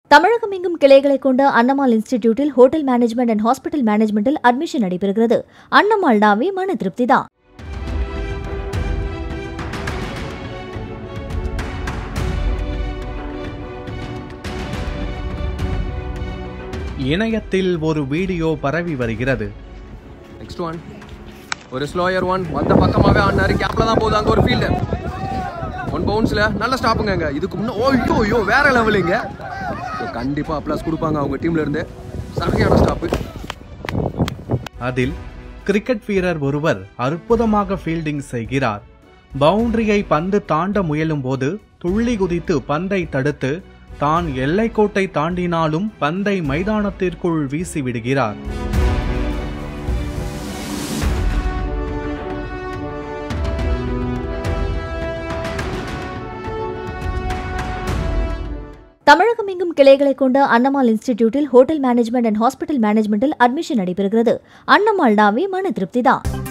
தமிழகம் எங்கும் கிளைகளை கொண்ட அன்னமால் இன்ஸ்டிடியூட்டில் ஹோட்டல் மேனேஜ்மெண்ட் அண்ட் ஹாஸ்பிட்டல் மேனேஜ்மெண்டில் அட்மிஷன் நடைபெறுகிறது அன்னமால் நாவே மன திருப்திதான் இணையத்தில் ஒரு வீடியோ பரவி வருகிறது நெக்ஸ்ட் ஒன் ஒரு ஸ்லோயர் ஒன் வந்த பக்கமாவே ஆடினாரு கேப்ல தான் போகுது அங்க ஒரு ஃபீல்டு ஒன் பவுன்ஸ்ல நல்ல ஸ்டாப்புங்க அங்க இதுக்கு முன்ன ஓய்யோ ஐயோ வேற லெவலுங்க So, கண்டிப்பா அப்ளாஸ் கொடுப்பாங்க அவங்க டீம்ல இருந்து சரியான ஸ்டாப்பு அதில் கிரிக்கெட் வீரர் ஒருவர் அற்புதமாக ஃபீல்டிங் செய்கிறார் பவுண்டரியை பந்து தாண்ட முயலும் போது துள்ளி குதித்து பந்தை தடுத்து தான் எல்லைக்கோட்டை தாண்டினாலும் பந்தை மைதானத்திற்குள் வீசி விடுகிறார் தமிழகம் எங்கும் கிளைகளை கொண்ட அன்னமால் இன்ஸ்டிடியூட்டில் ஹோட்டல் மேனேஜ்மெண்ட் அண்ட் ஹாஸ்பிட்டல் மேனேஜ்மெண்டில் அட்மிஷன் நடைபெறுகிறது அன்னமால் நாவே மன திருப்திதான்